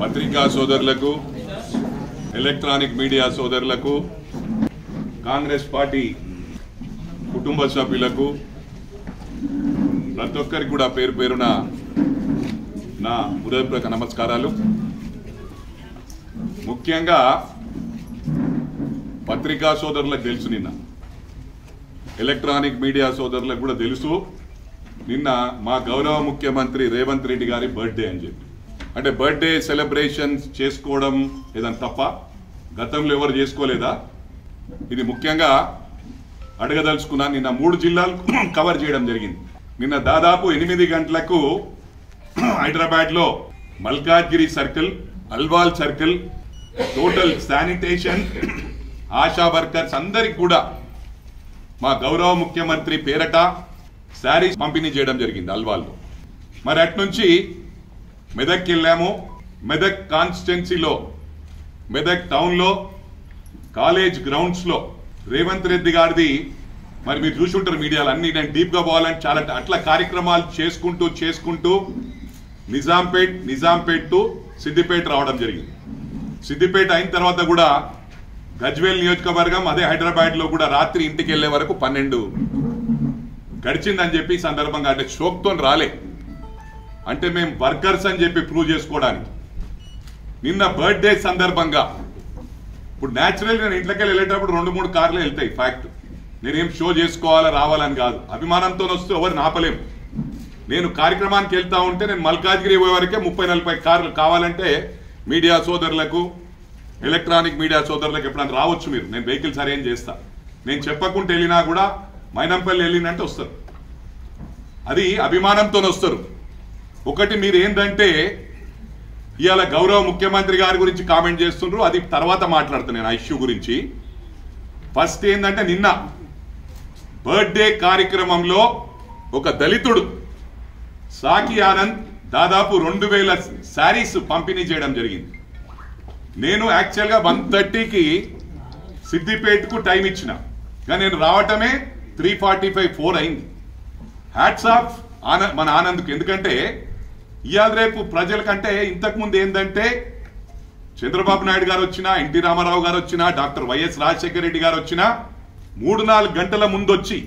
పత్రికా సోదరులకు electronic media సోదరులకు కాంగ్రెస్ పార్టీ కుటుంబ సభ్యులకు ప్రతి ఒక్కరికి కూడా పేరు పేరున నా హృదయపూర్వక నమస్కారాలు ముఖ్యంగా పత్రికా సోదరులకు తెలుసు నిన్న ఎలక్ట్రానిక్ మీడియా సోదరులకు కూడా తెలుసు నిన్న మా గౌరవ ముఖ్యమంత్రి రేవంత్ రెడ్డి గారి బర్త్డే అని చెప్పి అంటే బర్త్డే సెలబ్రేషన్స్ చేసుకోవడం ఏదైనా తప్ప గతంలో ఎవరు చేసుకోలేదా ఇది ముఖ్యంగా అడగదలుచుకున్నా నిన్న మూడు జిల్లాలు కవర్ చేయడం జరిగింది నిన్న దాదాపు ఎనిమిది గంటలకు హైదరాబాద్ లో Malkajgiri circle Alwal circle total sanitation ASHA workers అందరికి కూడా మా గౌరవ ముఖ్యమంత్రి పేరట శారీస్ పంపిణీ చేయడం జరిగింది అల్వాల్లో మరి అట్నుంచి మెదక్ వెళ్ళాము మెదక్ కాన్స్టిట్యున్సీలో మెదక్ టౌన్లో కాలేజ్ గ్రౌండ్స్లో రేవంత్ రెడ్డి గారిది మరి మీరు చూసుంటారు మీడియాలో అన్ని నేను డీప్గా పోవాలని చాలా అట్లా కార్యక్రమాలు చేసుకుంటూ చేసుకుంటూ నిజాంపేట్ నిజాంపేట్ టు సిద్దిపేట రావడం జరిగింది సిద్దిపేట అయిన తర్వాత కూడా గజ్వేల్ నియోజకవర్గం అదే హైదరాబాద్ లో కూడా రాత్రి ఇంటికి వెళ్లే వరకు పన్నెండు గడిచిందని చెప్పి ఈ సందర్భంగా అంటే షోక్తో రాలే అంటే మేము వర్కర్స్ అని చెప్పి ప్రూవ్ చేసుకోవడానికి నిన్న బర్త్డే సందర్భంగా ఇప్పుడు న్యాచురల్ నేను ఇంట్లోకి వెళ్ళేటప్పుడు రెండు మూడు కార్లు వెళ్తాయి ఫ్యాక్ట్ నేనేం షో చేసుకోవాలా రావాలని కాదు అభిమానంతో వస్తే ఎవరిని ఆపలేం నేను కార్యక్రమానికి వెళ్తా ఉంటే నేను మల్కాజ్గిరి పోయే వరకే ముప్పై నలభై కార్లు కావాలంటే మీడియా సోదరులకు ఎలక్ట్రానిక్ మీడియా సోదరులకు ఎప్పుడైనా రావచ్చు మీరు నేను వెహికల్స్ అరేంజ్ చేస్తా నేను చెప్పకుంటే వెళ్ళినా కూడా మైనంపల్లి వెళ్ళినంటే వస్తారు అది అభిమానంతో వస్తారు ఒకటి మీరు ఏంటంటే ఇవాళ గౌరవ ముఖ్యమంత్రి గారి గురించి కామెంట్ చేస్తుండ్రు అది తర్వాత మాట్లాడుతాను నేను ఆ ఇష్యూ గురించి ఫస్ట్ ఏంటంటే నిన్న బర్త్డే కార్యక్రమంలో ఒక దళితుడు సాకి ఆనంద్ దాదాపు రెండు వేల శారీస్ పంపిణీ చేయడం జరిగింది నేను యాక్చువల్గా వన్ థర్టీకి సిద్దిపేటకు టైం ఇచ్చిన కానీ నేను రావటమే త్రీ ఫార్టీ ఫైవ్ ఫోర్ అయింది హ్యాట్స్ ఆఫ్ ఆనంద్ మన ఆనంద్కు ఎందుకంటే ఇవాళ రేపు ప్రజల కంటే ఇంతకుముందు ఏంటంటే చంద్రబాబు నాయుడు గారు వచ్చినా ఎన్టీ రామారావు గారు వచ్చినా డాక్టర్ వైఎస్ రాజశేఖర రెడ్డి గారు వచ్చినా మూడు నాలుగు గంటల ముందు వచ్చి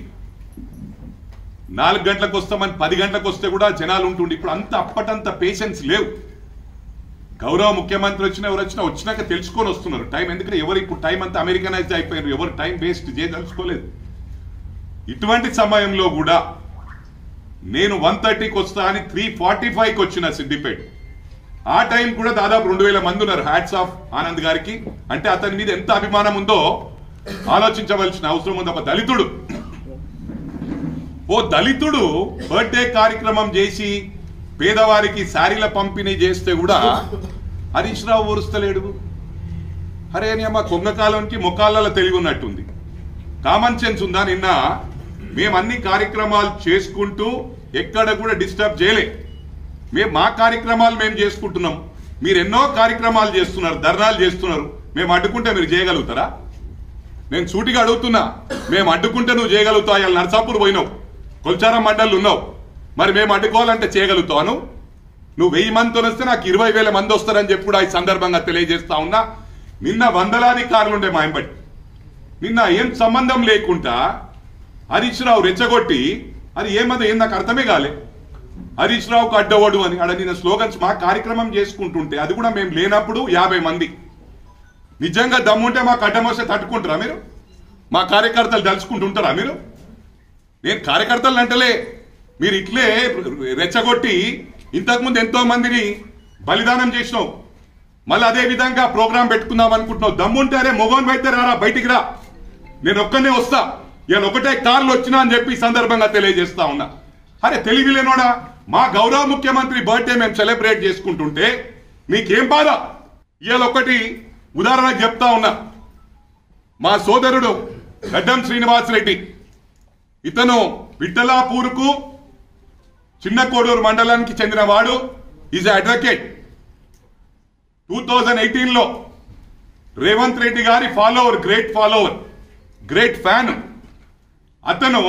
నాలుగు గంటలకు వస్తామని పది గంటలకు వస్తే కూడా జనాలు ఉంటుండే ఇప్పుడు అంత అప్పటంత పేషెన్స్ లేవు గౌరవ ముఖ్యమంత్రి వచ్చినా ఎవరు వచ్చినా వచ్చినాక తెలుసుకొని వస్తున్నారు టైం ఎందుకంటే ఎవరు ఇప్పుడు టైం అంతా అమెరికనైజ్ అయిపోయారు ఎవరు టైం వేస్ట్ చేయదలుచుకోలేదు ఇటువంటి సమయంలో కూడా నేను వన్ థర్టీకి వస్తా అని త్రీ ఫార్టీ ఫైవ్కి వచ్చిన సిద్దిపేట ఆ టైం కూడా దాదాపు రెండు వేల మంది ఉన్నారు హ్యాట్స్ ఆఫ్ ఆనంద్ గారికి అంటే అతని మీద ఎంత అభిమానం ఉందో ఆలోచించవలసిన అవసరం ఉంది ఒక దళితుడు ఓ దళితుడు బర్త్డే కార్యక్రమం చేసి పేదవారికి శారీల పంపిణీ చేస్తే కూడా హరీష్ రావు ఓరుస్తలేడు అరే అని అమ్మ కొంగకాలంకి మొకాళ్ళలో తెలివి ఉన్నట్టుంది కామన్ సెన్స్ ఉందా నిన్న మేము అన్ని కార్యక్రమాలు చేసుకుంటూ ఎక్కడ కూడా డిస్టర్బ్ చేయలే మేము మా కార్యక్రమాలు మేము చేసుకుంటున్నాం మీరు ఎన్నో కార్యక్రమాలు చేస్తున్నారు ధర్నాలు చేస్తున్నారు మేము అడ్డుకుంటే మీరు చేయగలుగుతారా నేను సూటిగా అడుగుతున్నా మేము అడ్డుకుంటే నువ్వు చేయగలుగుతావు ఇలా నర్సాపూర్ పోయినావు కొల్చారం మండలి ఉన్నావు మరి మేము అడ్డుకోవాలంటే చేయగలుగుతాను నువ్వు వెయ్యి మందితో వస్తే నాకు ఇరవై వేల మంది వస్తారని చెప్పి కూడా ఈ సందర్భంగా తెలియజేస్తా ఉన్నా నిన్న వందలాది కార్లు ఉండే మా ఎంబటి నిన్న ఏం సంబంధం లేకుండా హరీష్ రావు రెచ్చగొట్టి అది ఏమది ఏం నాకు అర్థమే కాలే హరీష్ రావుకు అడ్డవడు అని అక్కడ నిన్న స్లోగన్స్ మా కార్యక్రమం చేసుకుంటుంటే అది కూడా మేము లేనప్పుడు యాభై మంది నిజంగా దమ్ముంటే మాకు అడ్డం వస్తే తట్టుకుంటారా మీరు మా కార్యకర్తలు తలుచుకుంటుంటారా మీరు నేను కార్యకర్తలు అంటలే మీరు ఇట్లే రెచ్చగొట్టి ఇంతకుముందు ఎంతో మందిని బలిదానం చేసినావు మళ్ళీ అదే విధంగా ప్రోగ్రాం పెట్టుకుందాం అనుకుంటున్నావు దమ్ముంటే అరే మొగోన్ పెడితే రారా బయటికి రా నేను ఒక్కనే వస్తా నేను ఒకటే కార్లు వచ్చినా అని చెప్పి ఈ సందర్భంగా తెలియజేస్తా ఉన్నా అరే తెలివి లేనోడా మా గౌరవ ముఖ్యమంత్రి బర్త్డే మేము సెలబ్రేట్ చేసుకుంటుంటే మీకేం బాధ ఇవాళ ఒకటి ఉదాహరణకు చెప్తా ఉన్నా మా సోదరుడు గడ్డం శ్రీనివాస్ రెడ్డి ఇతను విఠలాపూర్కు చిన్న కోడూరు మండలానికి చెందిన వాడు is advocate two thousand eighteen లో రేవంత్ రెడ్డి గారి follower great follower great fan అతను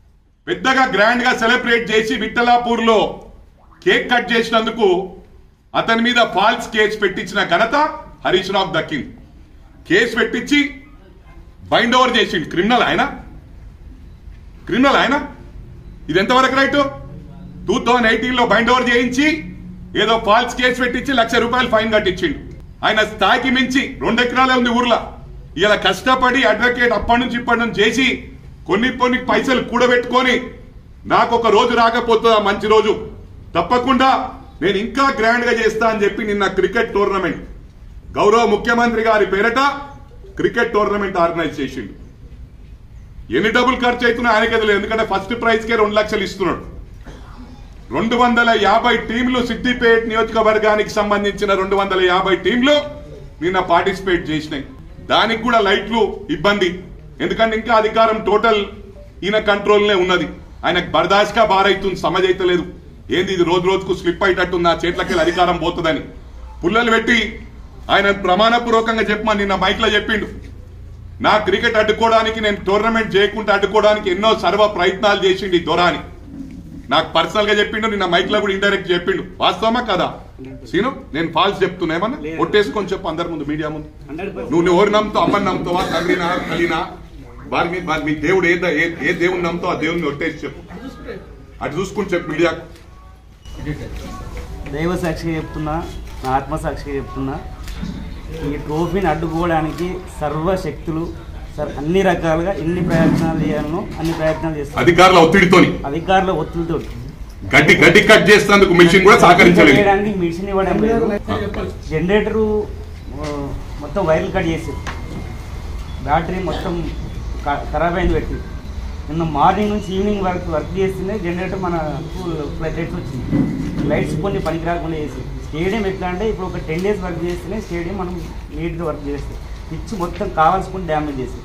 పెద్దగా గ్రాండ్ గా సెలబ్రేట్ చేసి విఠలాపూర్ లో కేక్ కట్ చేసినందుకు అతని మీద ఫాల్స్ కేసు పెట్టించిన ఘనత హరీష్ రావు దక్కింది కేసు పెట్టించి బైండ్ ఓవర్ చేసిండు క్రిమినల్ ఆయన క్రిమినల్ ఆయన ఇది ఎంతవరకు రైట్ టూ థౌజండ్ ఎయిటీన్ లో బైండ్ ఓవర్ చేయించి ఏదో ఫాల్స్ కేసు పెట్టించి లక్ష రూపాయలు ఫైన్ కట్టించిండు ఆయన స్థాయికి మించి రెండు ఎకరాలే ఉంది ఊర్లో ఇలా కష్టపడి అడ్వకేట్ అప్పటి నుంచి ఇప్పటి నుంచి చేసి కొన్ని కొన్ని పైసలు కూడబెట్టుకొని నాకు ఒక రోజు రాకపోతుందా మంచి రోజు తప్పకుండా నేను ఇంకా గ్రాండ్ గా చేస్తా అని చెప్పి నిన్న క్రికెట్ టోర్నమెంట్ గౌరవ ముఖ్యమంత్రి గారి పేరట క్రికెట్ టోర్నమెంట్ ఆర్గనైజ్ చేసిండు ఎన్ని డబ్బులు ఖర్చు అవుతున్నా ఆయనకే తెలియదు ఎందుకంటే ఫస్ట్ ప్రైజ్ కే రెండు లక్షలు ఇస్తున్నాడు రెండు వందల యాభై టీంలు సిద్దిపేట నియోజకవర్గానికి సంబంధించిన రెండు వందల యాభై టీంలు నిన్న పార్టిసిపేట్ చేసినాయి దానికి కూడా లైట్లు ఇబ్బంది ఎందుకంటే ఇంకా అధికారం టోటల్ ఈయన కంట్రోల్నే ఉన్నది ఆయనకు బర్దాష్గా బారైతుంది సమజ్ అయితలేదు ఏంది ఇది రోజు రోజుకు స్లిప్ అయ్యేటట్టుంది నా చేతులకి అధికారం పోతుందని పుల్లలు పెట్టి ఆయన ప్రమాణపూర్వకంగా చెప్పమని నిన్న మైక్ లో చెప్పిండు నా క్రికెట్ అడ్డుకోవడానికి నేను టోర్నమెంట్ చేయకుండా అడ్డుకోవడానికి ఎన్నో సర్వ ప్రయత్నాలు చేసిండు ఈ దొరాని నాకు పర్సనల్ గా చెప్పిండు నిన్న మైక్ లో కూడా ఇండైరెక్ట్ చెప్పిండు వాస్తవమా కదా సీను నేను ఫాల్స్ చెప్తున్నా ఏమన్నా ఒట్టేసుకొని చెప్పు అందరి ముందు మీడియా ముందు నువ్వు ఎవరు నమ్ముతావు అమ్మని నమ్ముతావా తండ్రినా తల్లినా వారి మీద వారి మీ దేవుడు ఏ ద- ఏ- ఏ దేవుని నమ్ముతావు ఆ దేవుని ఒట్టేసి చెప్పు అటు చూసుకుని చెప్పు మీడియాకు దైవ సాక్షిగా చెప్తున్నా నా ఆత్మసాక్షిగా చెప్తున్నా ఈ ట్రోఫీని అడ్డుకోవడానికి సర్వశక్తులు సర్ అన్ని రకాలుగా ఎన్ని ప్రయత్నాలు చేయాలనో అన్ని ప్రయత్నాలు చేస్తారు అధికారుల ఒత్తిడితోని అధికారుల ఒత్తిడితో గడ్డి గడ్డి కట్ చేసేందుకు మిషన్ కూడా సహకరించలేదు చేయడానికి మిషన్ ఇవ్వడం లేదు జనరేటరు ఆ, మొత్తం వైర్లు కట్ చేసి బ్యాటరీ మొత్తం క- ఖరాబ్ అయింది పెట్టి నిన్న మార్నింగ్ నుంచి ఈవినింగ్ వరకు వర్క్ చేస్తేనే జనరేటర్ మన ఫ్లడ్ లైట్స్ వచ్చింది లైట్స్ కొన్ని పనికి రాకుండా చేసి స్టేడియం ఎట్లా అంటే ఇప్పుడు ఒక టెన్ డేస్ వర్క్ చేస్తేనే స్టేడియం మనం నీట్గా వర్క్ చేస్తే పిచ్ మొత్తం కావాల్సుకుని డ్యామేజ్ చేసి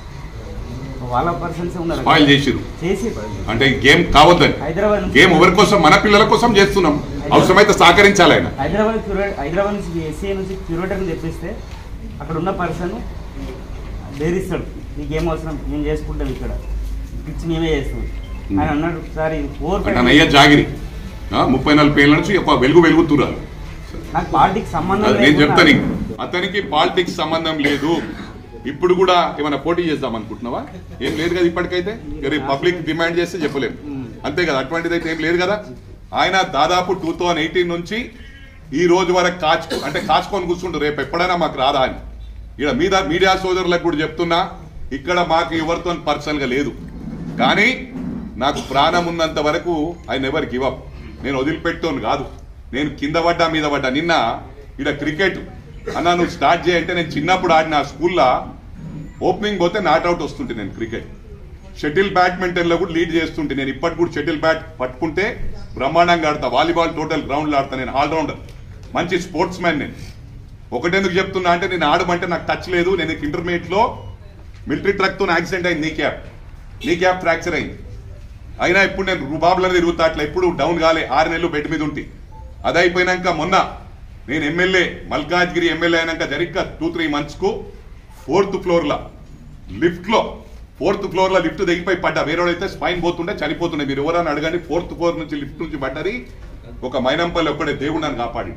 వాళ్ళ పర్సన్స్ ఉన్నారు స్పాయిల్ చేసిరు చేసి అంటే గేమ్ కావద్దని హైదరాబాద్ నుంచి గేమ్ ఎవరి కోసం మన పిల్లల కోసం చేస్తున్నాం అవసరమైతే సహకరించాలి ఆయన హైదరాబాద్ క్యూరే హైదరాబాద్ నుంచి ఎస్సీ నుంచి క్యూరేటర్ని తెప్పిస్తే అక్కడ ఉన్న పర్సన్ బేరిస్తాడు నీకేం అవసరం మేము చేసుకుంటాం ఇక్కడ పిచ్చి మేమే చేస్తాం ఆయన అన్నాడు సార్ ఇది ఫోర్ అంటే అన్నయ్య జాగిరి ఆ, ముప్పై నలభై ఏళ్ళ నుంచి ఒక వెలుగు వెలుగుతున్నారు నాకు పార్టీకి సంబంధం అది నేను లేకుండా- చెప్తాను నీకు. అతనికి పాలిటిక్స్ సంబంధం లేదు ఇప్పుడు కూడా ఏమైనా పోటీ చేద్దాం అనుకుంటున్నావా ఏం లేదు కదా ఇప్పటికైతే రేపు పబ్లిక్ డిమాండ్ చేస్తే చెప్పలేము అంతే కదా అటువంటిది అయితే ఏం లేదు కదా ఆయన దాదాపు టూ థౌజండ్ ఎయిటీన్ నుంచి ఈ రోజు వరకు కాచు అంటే కాచుకొని కూర్చుంటారు రేపు ఎప్పుడైనా మాకు రాదా అని ఇక్కడ మీద మీడియా సోదరులకు కూడా చెప్తున్నా ఇక్కడ మాకు ఎవరితో పర్సనల్ గా లేదు కానీ నాకు ప్రాణం ఉన్నంత వరకు ఐ నెవర్ గివ్ అప్ నేను వదిలిపెట్టోను కాదు నేను కింద పడ్డా మీద పడ్డా నిన్న ఇక్కడ క్రికెట్ అన్న నువ్వు స్టార్ట్ చేయంటే నేను చిన్నప్పుడు ఆడిన స్కూల్లో ఓపెనింగ్ పోతే నాట్అవుట్ వస్తుంటే నేను క్రికెట్ షటిల్ బ్యాడ్మింటన్ లో కూడా లీడ్ చేస్తుంటే నేను ఇప్పటికి కూడా షటిల్ బ్యాట్ పట్టుకుంటే బ్రహ్మాండంగా ఆడతా వాలీబాల్ టోటల్ గ్రౌండ్ లో ఆడతా నేను ఆల్రౌండర్ మంచి స్పోర్ట్స్ మ్యాన్ నేను ఒకటెందుకు చెప్తున్నా అంటే నేను ఆడమంటే నాకు టచ్ లేదు నేను ఇంటర్మీడియట్ లో మిలిటరీ ట్రక్ తో యాక్సిడెంట్ అయింది నీ క్యాప్ నీ క్యాప్ ఫ్రాక్చర్ అయింది అయినా ఇప్పుడు నేను రుబాబులను తిరుగుతా అట్లా ఎప్పుడు డౌన్ కాలే ఆరు నెలలు బెడ్ మీద ఉంటే అది అయిపోయినాక మొన్న నేను ఎమ్మెల్యే మల్కాజ్గిరి ఎమ్మెల్యే అయినాక జరిగ్గా టూ త్రీ మంత్స్ కు ఫోర్త్ ఫ్లోర్ లా లిఫ్ట్ లో ఫోర్త్ ఫ్లోర్ లో లిఫ్ట్ దిగిపోయి పడ్డా వేరేవాడైతే స్పైన్ పోతుండే చనిపోతుండే మీరు ఎవరైనా అడగండి ఫోర్త్ ఫ్లోర్ నుంచి లిఫ్ట్ నుంచి పడ్డది ఒక మైనంపల్లి ఒక్కడే దేవుడు నన్ను కాపాడి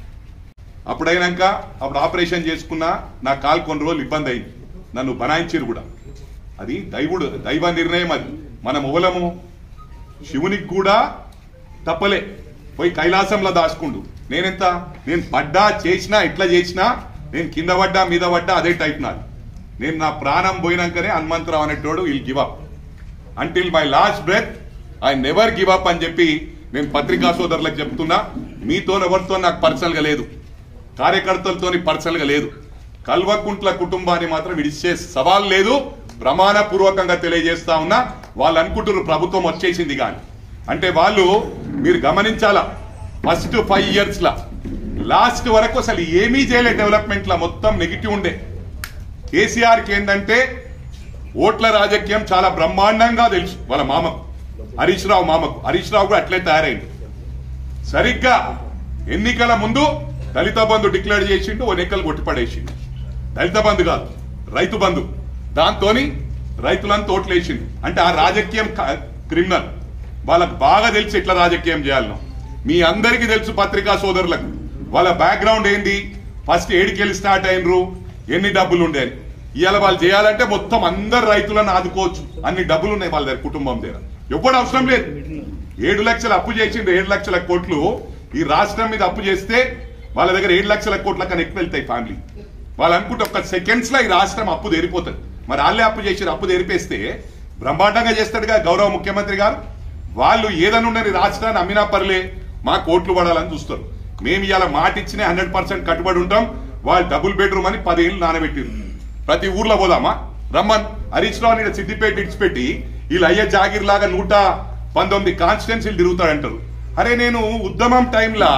అప్పుడైనాక అప్పుడు ఆపరేషన్ చేసుకున్నా నా కాలు కొన్ని రోజులు ఇబ్బంది అయింది నన్ను బనాయించారు కూడా అది దైవుడు దైవ నిర్ణయం అది మనం ఉవలము శివునికి కూడా తప్పలే పోయి కైలాసంలో దాచుకుండు నేనెంత నేను పడ్డా చేసినా ఎట్లా చేసినా నేను కింద పడ్డా మీద పడ్డా అదే టైప్ నాది నేను నా ప్రాణం పోయినాకనే హనుమంతరావు అనేటోడు will give up until my last breath I never give up అని చెప్పి నేను పత్రికా సోదరులకు చెప్తున్నా మీతో ఎవరితో నాకు పర్సనల్ గా లేదు కార్యకర్తలతోని పర్సనల్ గా లేదు కల్వకుంట్ల కుటుంబాన్ని మాత్రం విడిచే సవాల్ లేదు ప్రమాణపూర్వకంగా తెలియజేస్తా ఉన్నా వాళ్ళు అనుకుంటున్నారు ప్రభుత్వం వచ్చేసింది కానీ అంటే వాళ్ళు మీరు గమనించాలా ఫస్ట్ ఫైవ్ ఇయర్స్ లా లాస్ట్ వరకు అసలు ఏమీ చేయలే డెవలప్మెంట్ లా మొత్తం నెగిటివ్ ఉండే కేసీఆర్ కి ఏంటంటే ఓట్ల రాజకీయం చాలా బ్రహ్మాండంగా తెలుసు వాళ్ళ మామకు హరీష్ రావు మామకు హరీష్ రావు కూడా అట్లే తయారైంది సరిగ్గా ఎన్నికల ముందు దళిత బంధు డిక్లేర్ చేసిండు ఓ ఎన్నికలు కొట్టిపడేసిండు దళిత బంధు కాదు రైతు బంధు దాంతోని రైతులంతా ఓట్లేసిండు అంటే ఆ రాజకీయం క- క్రిమినల్ వాళ్ళకు బాగా తెలిసి ఎట్లా రాజకీయం చేయాలనో మీ అందరికీ తెలుసు పత్రికా సోదరులకు వాళ్ళ బ్యాక్గ్రౌండ్ ఏంది ఫస్ట్ ఏడికెళ్ళి స్టార్ట్ అయినరు ఎన్ని డబ్బులు ఉండేది ఇవాళ వాళ్ళు చేయాలంటే మొత్తం అందరు రైతులను ఆదుకోవచ్చు అన్ని డబ్బులు ఉన్నాయి వాళ్ళ దగ్గర కుటుంబం దగ్గర ఎప్పుడు అవసరం లేదు ఏడు లక్షల అప్పు చేసిండ్రు ఏడు లక్షల కోట్లు ఈ రాష్ట్రం మీద అప్పు చేస్తే వాళ్ళ దగ్గర ఏడు లక్షల కోట్ల కన్నా ఎక్కువ వెళ్తాయి ఫ్యామిలీ వాళ్ళు అనుకుంటే ఒక సెకండ్స్ లో ఈ రాష్ట్రం అప్పు తెరిపోతుంది మరి వాళ్ళే అప్పు చేసి అప్పు తెరిపేస్తే బ్రహ్మాండంగా చేస్తాడుగా గౌరవ ముఖ్యమంత్రి గారు వాళ్ళు ఏదైనా ఉండని రాష్ట్రాన్ని అమ్మినా పర్లే మా కోట్లు పడాలని చూస్తారు మేము ఇవాళ మాట ఇచ్చిన హండ్రెడ్ పర్సెంట్ కట్టుబడి ఉంటాం వాళ్ళు డబుల్ బెడ్రూమ్ అని పదేళ్ళు నానబెట్టిరు ప్రతి ఊర్లో పోదామా రమ్మన్ హరీష్ రావు నేను సిద్దిపేట ఇడిచిపెట్టి వీళ్ళు అయ్యే జాగిర్ లాగా నూట పంతొమ్మిది కాన్స్టిట్యున్సీలు తిరుగుతాడంటారు అరే నేను ఉద్యమం టైంలా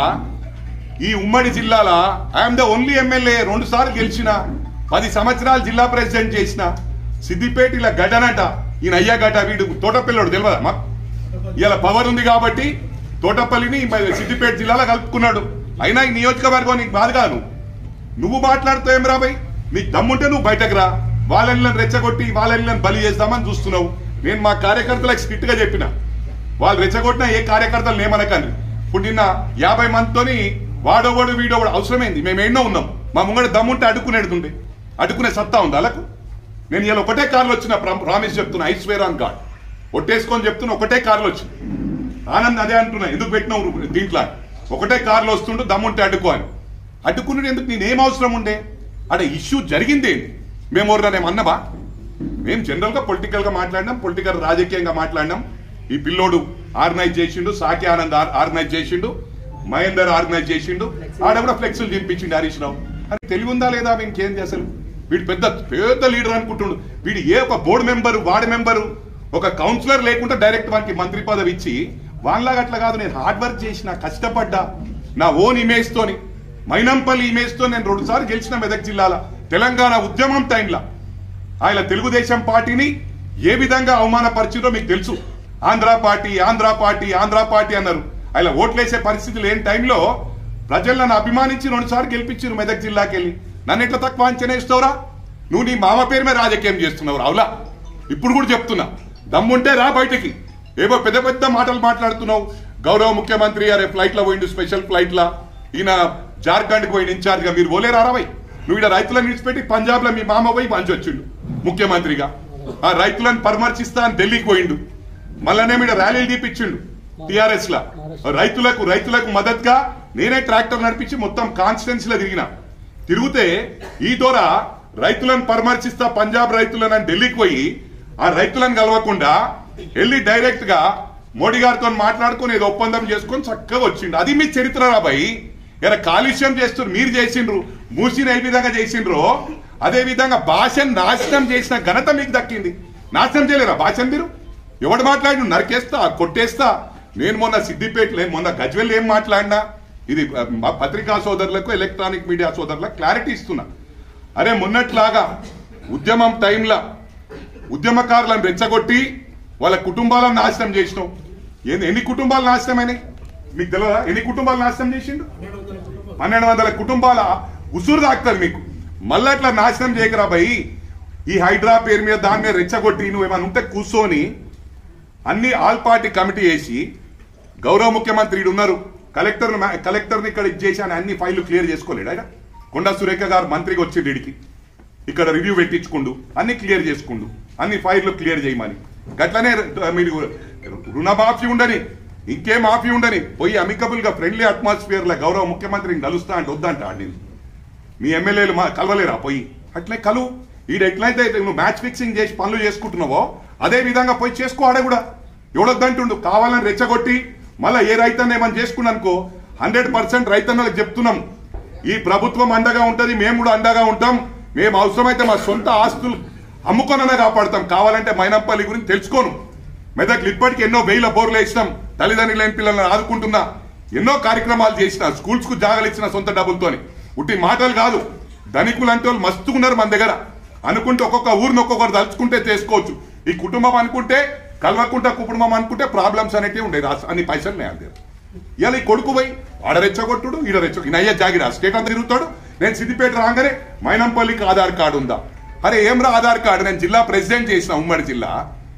ఈ ఉమ్మడి జిల్లాల ఐఎమ్ ద ఓన్లీ ఎమ్మెల్యే రెండు సార్లు గెలిచిన పది సంవత్సరాలు జిల్లా ప్రెసిడెంట్ చేసిన సిద్దిపేట ఇలా గడ్డనట ఈయన అయ్యా గడ్డ వీడు తోటపిల్లడు తెలియదా మా ఇలా పవర్ ఉంది కాబట్టి తోటపల్లిని మరి సిద్దిపేట జిల్లాలో కలుపుకున్నాడు అయినా ఈ నియోజకవర్గం నీకు బాధ కాదు నువ్వు మాట్లాడుతావు ఏం రాబాయ్ నీకు దమ్ముంటే నువ్వు బయటకు రా వాళ్ళని రెచ్చగొట్టి వాళ్ళని బలి చేద్దామని చూస్తున్నావు నేను మా కార్యకర్తలకు స్ట్రిక్ట్ గా చెప్పిన వాళ్ళు రెచ్చగొట్టిన ఏ కార్యకర్తలు ఏమనకండి ఇప్పుడు నిన్న యాభై మందితోని వాడోవాడు వీడోవాడు అవసరమైంది మేము ఎన్నో ఉన్నాం మా ముంగడ దమ్ముంటే అడుక్కునేడుతుండే అడుక్కునే సత్తా ఉంది అలాకు నేను ఇలా ఒకటే కార్లు వచ్చిన ప్రామిస్ చెప్తున్నా ఐశ్వర్య ఆన్ గాడ్ ఒట్టేసుకొని చెప్తున్నా ఒకటే కార్లు వచ్చింది ఆనంద్ అదే అంటున్నా ఎందుకు పెట్టినావు దీంట్లో ఒకటే కార్లు వస్తుండు దమ్ముంటే అడ్డుకో అని అడ్డుకున్నాడు ఎందుకు నేనేం అవసరం ఉండే అక్కడ ఇష్యూ జరిగిందేంటి మేము ఎవరినేం అన్నబా మేము జనరల్ గా పొలిటికల్ గా మాట్లాడినాం పొలిటికల్ రాజకీయంగా మాట్లాడినాం ఈ పిల్లోడు ఆర్గనైజ్ చేసిండు సాకి ఆనంద్ ఆర్- ఆర్గనైజ్ చేసిండు మహేందర్ ఆర్గనైజ్ చేసిండు ఆడ కూడా ఫ్లెక్సులు దింపించిండు హరీష్ రావు అని తెలివి ఉందా లేదా ఇంకేం అసలు వీడు పెద్ద పెద్ద లీడర్ అనుకుంటుండు వీడు ఏ ఒక బోర్డు మెంబరు వార్డు మెంబరు ఒక కౌన్సిలర్ లేకుండా డైరెక్ట్ వానికి మంత్రి పదవి ఇచ్చి వాళ్ళలాగా అట్లా కాదు నేను హార్డ్ వర్క్ చేసిన కష్టపడ్డా నా ఓన్ ఇమేజ్ తోని మైనంపల్లి ఇమేజ్ తో నేను రెండు సార్లు గెలిచిన మెదక్ జిల్లాల తెలంగాణ ఉద్యమం టైంలో ఆయన తెలుగుదేశం పార్టీని ఏ విధంగా అవమానపరిచిందో మీకు తెలుసు Andhra party Andhra party Andhra party అన్నారు ఆయన ఓట్లేసే పరిస్థితి లేని టైంలో ప్రజలు నన్ను అభిమానించి రెండుసార్లు గెలిపించారు మెదక్ జిల్లాకి వెళ్ళి నన్ను ఎట్లా తక్కువ అంచనా ఇస్తావురా నువ్వు నీ మామ పేరు మీద రాజకీయం చేస్తున్నావు రావులా ఇప్పుడు కూడా చెప్తున్నా దమ్ముంటే రా బయటికి ఏవో పెద్ద పెద్ద మాటలు మాట్లాడుతున్నావు గౌరవ ముఖ్యమంత్రి అరే ఫ్లైట్ లో పోయిండు స్పెషల్ ఫ్లైట్ లా ఈయన జార్ఖండ్ కి పోయిండు ఇన్ఛార్జ్ గా మీరు పోలేరా రావై నువ్వు ఇక్కడ రైతులను విడిచిపెట్టి పంజాబ్ లో మీ మామ పోయి మంచి వచ్చిండు ముఖ్యమంత్రిగా ఆ రైతులను పరామర్శిస్తా అని ఢిల్లీకి పోయిండు మళ్ళనే మీద ర్యాలీలు తీపిచ్చిండు టిఆర్ఎస్ లా రైతులకు రైతులకు మద్దతుగా నేనే ట్రాక్టర్ నడిపించి మొత్తం కాన్స్టిట్యున్సీ లో తిరిగిన తిరిగితే ఈ ద్వారా రైతులను పరామర్శిస్తా పంజాబ్ రైతులను అని ఢిల్లీకి పోయి ఆ రైతులను కలవకుండా వెళ్ళి డైరెక్ట్ గా మోడీ గారితో మాట్లాడుకొని ఏదో ఒప్పందం చేసుకొని చక్కగా వచ్చిండు అది మీ చరిత్ర రాబాయి ఇలా కాలుష్యం చేస్తున్నారు మీరు చేసిండ్రు మూసిన ఏ విధంగా చేసిండ్రో అదే విధంగా భాషను నాశనం చేసిన ఘనత మీకు దక్కింది నాశనం చేయలేరా భాషను మీరు ఎవడు మాట్లాడి నరికేస్తా కొట్టేస్తా నేను మొన్న సిద్దిపేట నేను మొన్న గజ్వెల్ ఏం మాట్లాడినా ఇది ఆ, మా పత్రికా సోదరులకు ఎలక్ట్రానిక్ మీడియా సోదరులకు క్లారిటీ ఇస్తున్నా అరే మొన్నట్లాగా ఉద్యమం టైంలో ఉద్యమకారులను రెచ్చగొట్టి వాళ్ళ కుటుంబాలను నాశనం చేసినావు ఎన్ని ఎన్ని కుటుంబాలు నాశనమైనాయి మీకు తెలియదా ఎన్ని కుటుంబాలు నాశనం చేసిండు పన్నెండు వందల కుటుంబాల ఉసురు తాకుతుంది మీకు మళ్ళీ అట్లా నాశనం చేయకరా భయ్ ఈ హైడ్రా పేరు మీద దాని మీద రెచ్చగొట్టి నువ్వు ఏమైనా ఉంటే కూర్చొని అన్ని ఆల్ పార్టీ కమిటీ వేసి గౌరవ ముఖ్యమంత్రి ఈడు ఉన్నారు కలెక్టర్ కలెక్టర్ని ఇక్కడ ఇచ్చేసి అని అన్ని ఫైళ్లు క్లియర్ చేసుకోలేడు ఆయన కొండా సురేఖ గారు మంత్రికి వచ్చిండు ఇడికి ఇక్కడ రివ్యూ పెట్టించుకుండు అన్ని క్లియర్ చేసుకుండు అన్ని ఫైళ్లు క్లియర్ చేయమని గట్లనే ర- మీరు రుణమాఫీ ఉండని ఇంకే మాఫీ ఉండని పోయి అమికబుల్ గా ఫ్రెండ్లీ అట్మాస్ఫియర్ లో గౌరవ ముఖ్యమంత్రిని కలుస్తా అంటే వద్దంట ఆడిని మీ ఎమ్మెల్యేలు మా కలవలేరా పోయి అట్లే కలు ఈడ ఎట్లయితే నువ్వు మ్యాచ్ ఫిక్సింగ్ చేసి పనులు చేసుకుంటున్నావో అదే విధంగా పోయి చేసుకో ఆడ కూడా ఎవడొద్దంటుండు కావాలని రెచ్చగొట్టి మళ్ళీ ఏ రైతన్న ఏమని చేసుకున్నానుకో హండ్రెడ్ పర్సెంట్ రైతన్నలకు చెప్తున్నాం ఈ ప్రభుత్వం అండగా ఉంటది మేము కూడా అండగా ఉంటాం మేము అవసరమైతే మా సొంత ఆస్తులు అమ్ముకొననే కాపాడతాం కావాలంటే మైనప్పల్లి గురించి తెలుసుకోను మెదక్లు ఇప్పటికీ ఎన్నో వెయ్యిల బోర్లు వేసినాం తల్లిదండ్రులు లేని పిల్లల్ని ఆదుకుంటున్నా ఎన్నో కార్యక్రమాలు చేసిన స్కూల్స్ కు జాగాలు ఇచ్చిన సొంత డబ్బులతోని ఉట్టి మాటలు కాదు ధనికులు అంటే వాళ్ళు మస్తు ఉన్నారు మన దగ్గర అనుకుంటే ఒక్కొక్క ఊరిని ఒక్కొక్కరు తలుచుకుంటే చేసుకోవచ్చు ఈ కుటుంబం అనుకుంటే కల్వకుంట కుటుంబం అనుకుంటే ప్రాబ్లమ్స్ అనేటివి ఉండే అన్ని పైసలు నేను దగ్గర ఇవాళ ఈ కొడుకు పోయి ఆడ రెచ్చగొట్టుడు ఈడ రెచ్చ ఈయన అయ్యా జాగిరా స్టేట్ అంతా తిరుగుతాడు నేను సిద్దిపేట రాగానే మైనంపల్లికి ఆధార్ కార్డు ఉందా అరే ఏం రా ఆధార్ కార్డు నేను జిల్లా ప్రెసిడెంట్ చేసిన ఉమ్మడి జిల్లా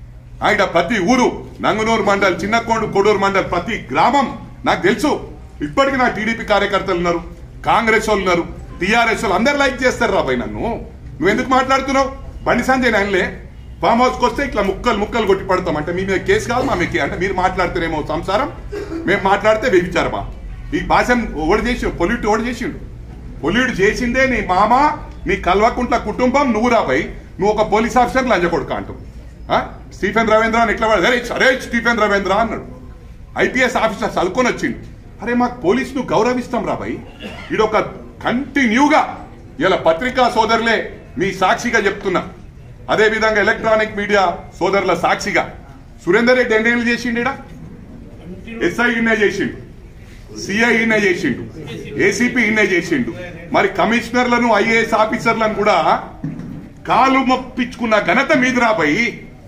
ఆయన ప్రతి ఊరు నంగునూరు మండల్ చిన్నకోడు కొడూరు మండల్ ప్రతి గ్రామం నాకు తెలుసు ఇప్పటికి నా టీడీపీ కార్యకర్తలు ఉన్నారు కాంగ్రెస్ వాళ్ళు ఉన్నారు టీఆర్ఎస్ వాళ్ళు అందరు లైక్ చేస్తారు రాబాయ్ నన్ను నువ్వు ఎందుకు మాట్లాడుతున్నావు బండి సంజయ్ నాయనలే ఫామ్ హౌస్కి వస్తే ఇట్లా ముక్కలు ముక్కలు కొట్టి పడతాం అంటే మీ మీద కేసు కాదు మా మీద అంటే మీరు మాట్లాడితేనేమో సంసారం మేము మాట్లాడితే వ్యభిచారమా ఈ భాషను ఓడి చేసి పొల్యూట్ ఓడి చేసిండు పొల్యూట్ చేసిందే నీ మామ నీ కల్వకుంట్ల కుటుంబం నువ్వు రాబాయ్ నువ్వు ఒక పోలీస్ ఆఫీసర్ లంజ కొడుకు అంటావు ఆ? స్టీఫెన్ రవీంద్ర అని ఎట్లా వాడు, అరే అరే స్టీఫెన్ రవీంద్ర అన్నాడు ఐపీఎస్ ఆఫీసర్ చదువుకొని వచ్చిండు అరే మాకు పోలీసును గౌరవిస్తాం రాబాయ్ ఇది ఒక కంటిన్యూగా ఇలా పత్రికా సోదరులే మీ సాక్షిగా చెప్తున్నా అదే విధంగా ఎలక్ట్రానిక్ మీడియా సోదరుల సాక్షిగా సురేందర్ రెడ్డి ఎన్నేళ్ళు చేసిండు ఈడ ఎస్ఐ ఇన్నే చేసిండు సిఐ ఇన్నే చేసిండు ఏసీపీ ఇన్నే చేసిండు మరి కమిషనర్లను ఐఏఎస్ ఆఫీసర్లను కూడా కాలు మొప్పించుకున్న ఘనత మీద రాబోయి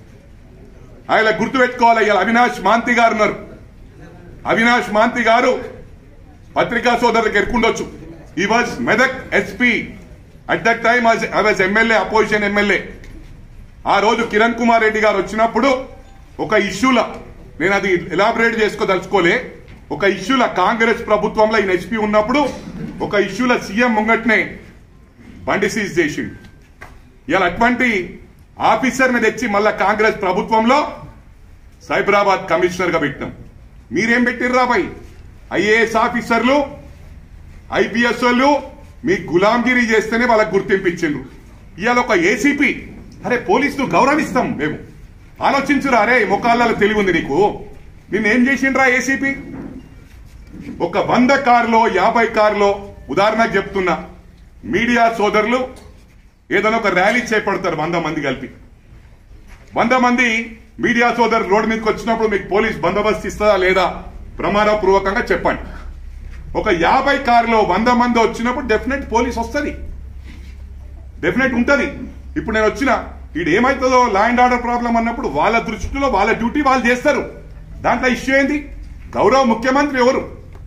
ఆయన గుర్తుపెట్టుకోవాలి ఇలా అవినాష్ మాంతి గారు ఉన్నారు అవినాష్ మాంతి గారు పత్రికా సోదరులకు ఎరుకుండొచ్చు ఈ was Medak SP at that time I was MLA opposition MLA ఆ రోజు కిరణ్ కుమార్ రెడ్డి గారు వచ్చినప్పుడు ఒక ఇష్యూల నేను అది ఎలాబరేట్ చేసుకోదలుచుకోలే ఒక ఇష్యూల కాంగ్రెస్ ప్రభుత్వంలో ఈయన ఎస్పీ ఉన్నప్పుడు ఒక ఇష్యూల సీఎం ముంగట్నే బండి సీజ్ చేసిండు ఇలా అటువంటి ఆఫీసర్ని తెచ్చి మళ్ళా కాంగ్రెస్ ప్రభుత్వంలో సైబరాబాద్ కమిషనర్ గా పెట్టినాం మీరేం పెట్టిర్రా బాయ్ ఐఏఎస్ ఆఫీసర్లు ఐపీఎస్ వాళ్ళు మీ గులాంగిరి చేస్తేనే వాళ్ళకి గుర్తింపు ఇచ్చిండ్రు ఇవాళ ఒక ఏసీపీ అరే పోలీసులు గౌరవిస్తాం మేము ఆలోచించురా అరే ముఖాలలో తెలివి ఉంది నీకు నిన్నేం చేసిండ్రా ఏసీపీ ఒక వంద కారులో యాభై కారులో ఉదాహరణకు చెప్తున్నా మీడియా సోదరులు ఏదైనా ఒక ర్యాలీ చేపడతారు వంద మంది కలిపి వంద మంది మీడియా సోదరులు రోడ్డు మీదకి వచ్చినప్పుడు మీకు పోలీస్ బందోబస్తు ఇస్తుందా లేదా ప్రమాణపూర్వకంగా చెప్పండి ఒక యాభై కారులో వంద మంది వచ్చినప్పుడు డెఫినెట్ పోలీస్ వస్తుంది డెఫినెట్ ఉంటది ఇప్పుడు నేను వచ్చిన ఈడు ఏమవుతుందో లా అండ్ ఆర్డర్ ప్రాబ్లం అన్నప్పుడు వాళ్ళ దృష్టిలో వాళ్ళ డ్యూటీ వాళ్ళు చేస్తారు దాంట్లో ఇష్యూ ఏంది గౌరవ ముఖ్యమంత్రి ఎవరు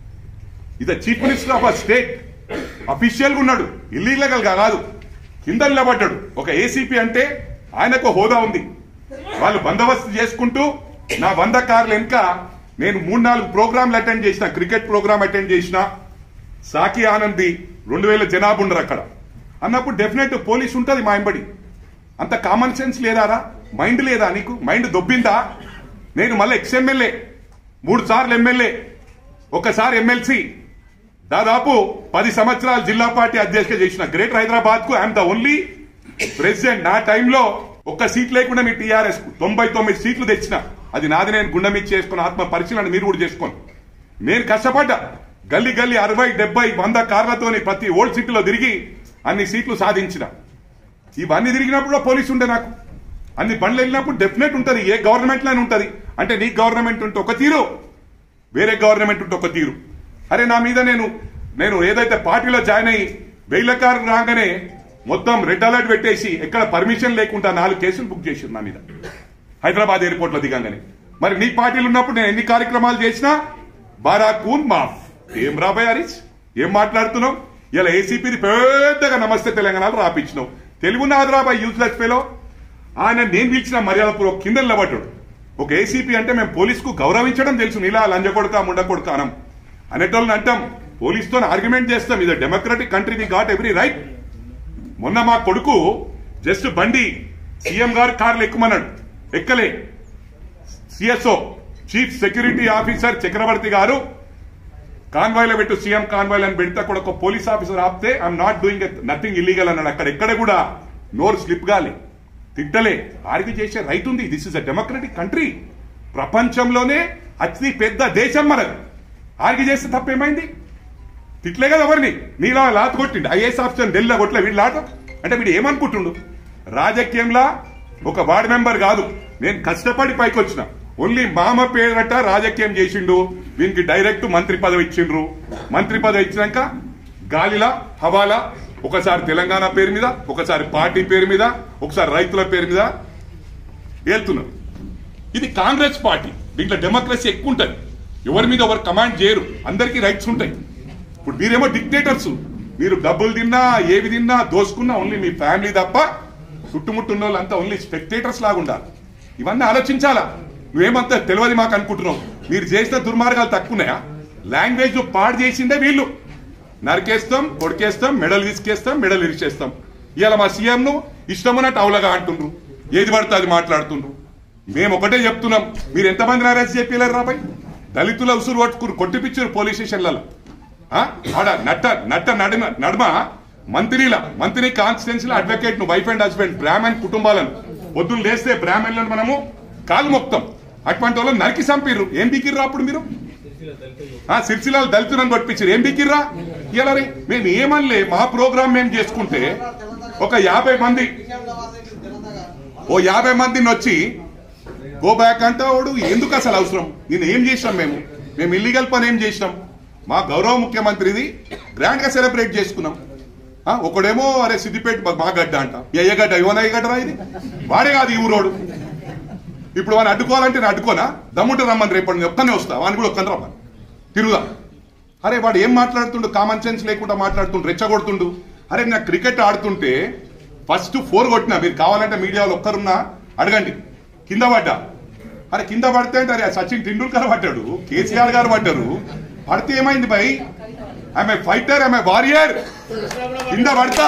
ఇది chief minister of a state official గా ఉన్నాడు ఇల్లీగల్ గా కాదు కింద నిలబడ్డాడు ఒక ఏసీపీ అంటే ఆయనకు హోదా ఉంది వాళ్ళు బందోబస్తు చేసుకుంటూ నా వంద కార్లు వెనుక నేను మూడు నాలుగు ప్రోగ్రాంలు అటెండ్ చేసిన క్రికెట్ ప్రోగ్రామ్ అటెండ్ చేసిన సాకి ఆనంది రెండు వేల జనాభా ఉండరు అక్కడ అన్నప్పుడు డెఫినెట్ పోలీస్ ఉంటది మా ఎంబడి అంత కామన్ సెన్స్ లేదారా మైండ్ లేదా నీకు మైండ్ దొబ్బిందా నేను మళ్ళీ ఎక్స్ ఎమ్మెల్యే మూడు సార్లు ఎమ్మెల్యే ఒకసారి ఎమ్మెల్సీ దాదాపు పది సంవత్సరాలు జిల్లా పార్టీ అధ్యక్షుడిగా చేసిన గ్రేటర్ హైదరాబాద్ కు ఐఎమ్ ద ఓన్లీ ప్రెసిడెంట్ నా టైంలో ఒక్క సీట్ లేకుండా మీ టీఆర్ఎస్ కు తొంభై తొమ్మిది సీట్లు తెచ్చిన అది నాది నేను గుండె మీద చేసుకుని ఆత్మ పరిశీలన మీరు కూడా చేసుకోండి నేను కష్టపడ్డా గల్లీ గల్లీ అరవై డెబ్బై వంద కార్లతోని ప్రతి ఓల్డ్ సిటీలో తిరిగి అన్ని సీట్లు సాధించిన ఇవన్నీ తిరిగినప్పుడు కూడా పోలీసు ఉండే నాకు అన్ని బండ్లు వెళ్ళినప్పుడు డెఫినెట్ ఉంటది ఏ గవర్నమెంట్ లోనే ఉంటది అంటే నీ గవర్నమెంట్ ఉంటే ఒక తీరు వేరే గవర్నమెంట్ ఉంటే ఒక తీరు అరే నా మీద నేను నేను ఏదైతే పార్టీలో జాయిన్ అయ్యి వెయ్యిల కారు రాగానే మొత్తం రెడ్ అలర్ట్ పెట్టేసి ఎక్కడ పర్మిషన్ లేకుండా నాలుగు కేసులు బుక్ చేసింది నా మీద హైదరాబాద్ ఎయిర్పోర్ట్ లో దిగంగానే మరి నీ పార్టీలు ఉన్నప్పుడు నేను ఎన్ని కార్యక్రమాలు చేసినా బారాకూన్ మాఫ్ ఏం రాబాయ్ హరీష్ ఏం మాట్లాడుతున్నావు ఇలా ఏసీపీది పెద్దగా నమస్తే తెలంగాణలో రాపించినావు తెలుగు నాదు రాబాయ్ యూజ్లెస్ ఫెలో ఆయన నేను పిలిచిన మర్యాద పూర్వక కింద నిలబడ్డాడు ఒక ఏసీపీ అంటే మేము పోలీసుకు గౌరవించడం తెలుసు నీలా లంజ కొడుక ముండ కొడుక అనం అనేటోళ్ళని అంటాం పోలీస్తో ఆర్గ్యుమెంట్ చేస్తాం ఇది democratic country we got every right మొన్న మా కొడుకు జస్ట్ బండి సీఎం గారు కార్లు ఎక్కుమన్నాడు ఎక్కలే CSO chief security officer Chakravarthi గారు కాన్వాయ్ లో పెట్టు సీఎం కాన్వాయ్ అని పెడితే అక్కడ ఒక పోలీస్ ఆఫీసర్ ఆపితే I'm not doing nothing illegal అన్నాడు అక్కడ ఎక్కడ కూడా నోరు స్లిప్ గాలి తిట్టలే ఆర్గ్యూ చేసే రైట్ ఉంది this is a democratic country ప్రపంచంలోనే అతి పెద్ద దేశం మనది ఆర్గ్యూ చేస్తే తప్పేమైంది తిట్లే కదా ఎవరిని నీలా లాత కొట్టిండు ఐఏఎస్ ఆఫీసర్ ఢిల్లీలో కొట్లే వీడు లాట అంటే వీడు ఏమనుకుంటుండు రాజకీయంలా ఒక వార్డు మెంబర్ కాదు నేను కష్టపడి పైకి వచ్చిన ఓన్లీ మామ పేరట రాజకీయం చేసిండు వీనికి డైరెక్ట్ మంత్రి పదవి ఇచ్చిండ్రు మంత్రి పదవి ఇచ్చినాక గాలిలా హవాలా ఒకసారి తెలంగాణ పేరు మీద ఒకసారి పార్టీ పేరు మీద ఒకసారి రైతుల పేరు మీద వెళ్తున్నారు ఇది కాంగ్రెస్ పార్టీ దీంట్లో డెమోక్రసీ ఎక్కువ ఉంటుంది ఎవరి మీద ఎవరు కమాండ్ చేయరు అందరికీ రైట్స్ ఉంటాయి ఇప్పుడు మీరేమో డిక్టేటర్స్ మీరు డబ్బులు తిన్నా ఏవి తిన్నా దోసుకున్నా ఓన్లీ మీ ఫ్యామిలీ తప్ప చుట్టుముట్టున్న వాళ్ళంతా ఓన్లీ స్పెక్టేటర్స్ లాగా ఉండాలి ఇవన్నీ ఆలోచించాలా నువ్వేమంతా తెలియదు మాకు అనుకుంటున్నావు మీరు చేసిన దుర్మార్గాలు తక్కువన్నాయా లాంగ్వేజ్ పాడు చేసిందే వీళ్ళు నరికేస్తాం కొడికేస్తాం మెడల్ తీసుకేస్తాం మెడల్ ఇరిచేస్తాం ఇవాళ మా సీఎం ను ఇష్టమున్నట్టు అవులగా అంటుండ్రు ఏది పడితే అది మాట్లాడుతుండ్రు మేము ఒకటే చెప్తున్నాం మీరు ఎంతమందిని అరెస్ట్ చెప్పలేరు రాబాయ్ దళితుల ఉసురు కొట్టుకురు కొట్టిపిచ్చారు పోలీస్ స్టేషన్లలో ఆ? ఆడ నట్ట నట్ట నడిమ నడుమ మంత్రిల మంత్రి కాన్స్టిట్యున్సీలో అడ్వకేట్ ను వైఫ్ అండ్ హస్బెండ్ బ్రాహ్మణ్ కుటుంబాలను పొద్దున్న లేస్తే బ్రాహ్మణులను మనము కాలు మొక్తాం అటువంటి వాళ్ళని నరికి చంపిర్రు ఏం బీకిర్రా అప్పుడు మీరు ఆ సిరిసిల్ల దళితులను పట్టించారు ఏం బీకిర్రా ఇలా రే మేము ఏమనలే మా ప్రోగ్రామ్ మేము చేసుకుంటే ఒక యాభై మంది ఓ యాభై మందిని వచ్చి గో బ్యాక్ అంటే వాడు ఎందుకు అసలు అవసరం నేను ఏం చేసినాం మేము మేము ఇల్లీగల్ పని ఏం చేసినాం మా గౌరవ ముఖ్యమంత్రిది గ్రాండ్ గా సెలబ్రేట్ చేసుకున్నాం ఆ, ఒకడేమో అరే సిద్దిపేట మా- మా గడ్డ అంట ఈ అయ్యగడ్డ యువన అయ్యగడ్డ రా ఇది వాడే కాదు ఈ ఊరోడు ఇప్పుడు వాడిని అడ్డుకోవాలంటే నేను అడ్డుకోనా దమ్ముంటే రమ్మని రేపు నేను ఒక్కనే వస్తా వాడిని కూడా ఒక్కనే రమ్మని తిరుగుదా అరే వాడు ఏం మాట్లాడుతుండు కామన్ సెన్స్ లేకుండా మాట్లాడుతుండు రెచ్చగొడుతుండు అరే నాకు క్రికెట్ ఆడుతుంటే ఫస్ట్ ఫోర్ కొట్టినా మీరు కావాలంటే మీడియాలో ఒక్కరున్నా అడగండి కింద పడ్డా అరే కింద పడితే అంటే అరే సచిన్ టెండూల్కర్ పడ్డాడు కేసీఆర్ గారు పడ్డారు పడితే ఏమైంది భయ్ ఆమె ఫైటర్ ఆమె వారియర్ కింద పడతా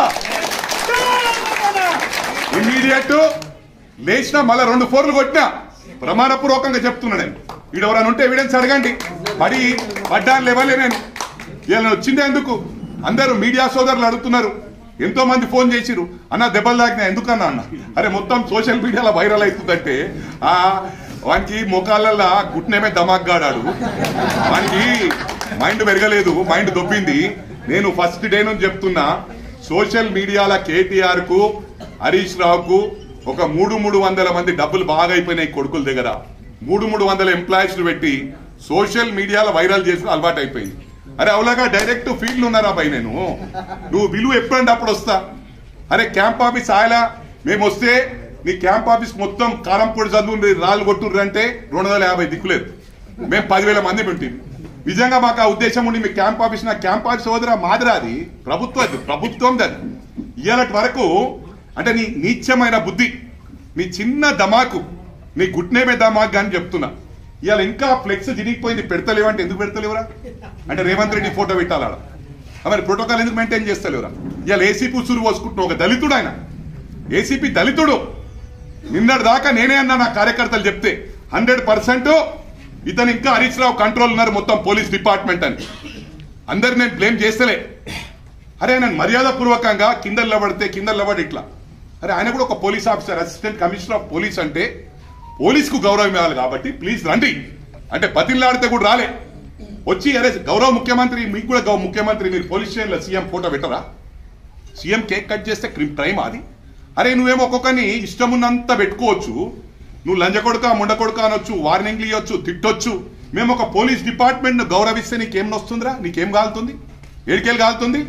ఇమీడియట్ లేచిన మళ్ళా రెండు ఫోర్లు కొట్టినా ప్రమాణపూర్వకంగా చెప్తున్నా నేను వీడు ఎవరైనా ఉంటే ఎవిడెన్స్ అడగండి పడి పడ్డాను లేవలే నేను ఇలా వచ్చిందే ఎందుకు అందరూ మీడియా సోదరులు అడుగుతున్నారు ఎంతో మంది ఫోన్ చేసిరు అన్న దెబ్బలు తాకినా ఎందుకన్నా అన్న అరే మొత్తం సోషల్ మీడియాలో వైరల్ అవుతుందంటే ఆ వానికి ముఖాలల్లో గుట్నేమే దమాగ్గాడాడు వానికి మైండ్ పెరగలేదు మైండ్ దొబ్బింది నేను ఫస్ట్ డే నుంచి చెప్తున్నా సోషల్ మీడియాల కేటీఆర్ కు హరీష్ రావుకు ఒక మూడు మూడు వందల మంది డబ్బులు బాగా అయిపోయినాయి కొడుకుల దగ్గర మూడు మూడు వందల ఎంప్లాయీస్ పెట్టి సోషల్ మీడియాలో వైరల్ చేసిన అలవాటు అయిపోయింది అరే అవులాగా డైరెక్ట్ ఫీల్డ్ ఉన్నారా బై నేను నువ్వు విలువ ఎప్పుడంటే అప్పుడు వస్తా అరే క్యాంప్ ఆఫీస్ ఆయలా మేము వస్తే నీ క్యాంప్ ఆఫీస్ మొత్తం కారం పొడి చదువు రాళ్ళు కొట్టుర్రు అంటే రెండు వందల యాభై దిక్కులేదు మేము పదివేల మంది పెట్టింది నిజంగా మాకు ఆ ఉద్దేశం ఉండి మీ క్యాంప్ ఆఫీస్ నా క్యాంప్ ఆఫీస్ సోదరా మాదిరా అది ప్రభుత్వం అది ప్రభుత్వం అది ఇవాళటి వరకు అంటే నీ నీచమైన బుద్ధి నీ చిన్న దమాకు నీ గుట్నేమే దమాకు అని చెప్తున్నా ఇవాళ ఇంకా ఫ్లెక్స్ జినిగిపోయింది పెడతలేవంటే ఎందుకు పెడతలేవురా అంటే రేవంత్ రెడ్డి ఫోటో పెట్టాలా ఆడ? ఆ మరి ప్రోటోకాల్ ఎందుకు మెయింటైన్ చేస్తలేవురా ఇవాళ ఏసీపీ ఉసురు పోసుకుంటున్నావు ఒక దళితుడు ఆయన ఏసీపీ దళితుడు నిన్నటి దాకా నేనే అన్నా నా కార్యకర్తలు చెప్తే హండ్రెడ్ పర్సెంట్ ఇతను ఇంకా హరీష్ రావు కంట్రోల్ ఉన్నారు మొత్తం పోలీస్ డిపార్ట్మెంట్ అని అందరు నేను బ్లేమ్ చేస్తలే అరే నేను మర్యాద పూర్వకంగా కింద నిలబడితే కింద నిలబడి ఇట్లా అరే ఆయన కూడా ఒక police officer assistant commissioner of police అంటే పోలీస్ కు గౌరవం ఇవ్వాలి కాబట్టి ప్లీజ్ రండి అంటే బతిల్లాడితే కూడా రాలే వచ్చి అరే గౌరవ ముఖ్యమంత్రి మీకు కూడా గౌరవ ముఖ్యమంత్రి మీరు పోలీస్ స్టేషన్లో సీఎం ఫోటో పెట్టరా సీఎం కేక్ కట్ చేస్తే క్రిమ్ క్రైమ్ అది అరే నువ్వేమో ఒక్కొక్కని ఇష్టమున్నంత పెట్టుకోవచ్చు నువ్వు లంజ కొడుక ముండ కొడుక అనొచ్చు వార్నింగ్లు ఇవ్వచ్చు తిట్టొచ్చు మేము ఒక పోలీస్ డిపార్ట్మెంట్ ను గౌరవిస్తే నీకేం వస్తుందిరా నీకేం కాలుతుంది ఏడికెళ్ళి కాలుతుంది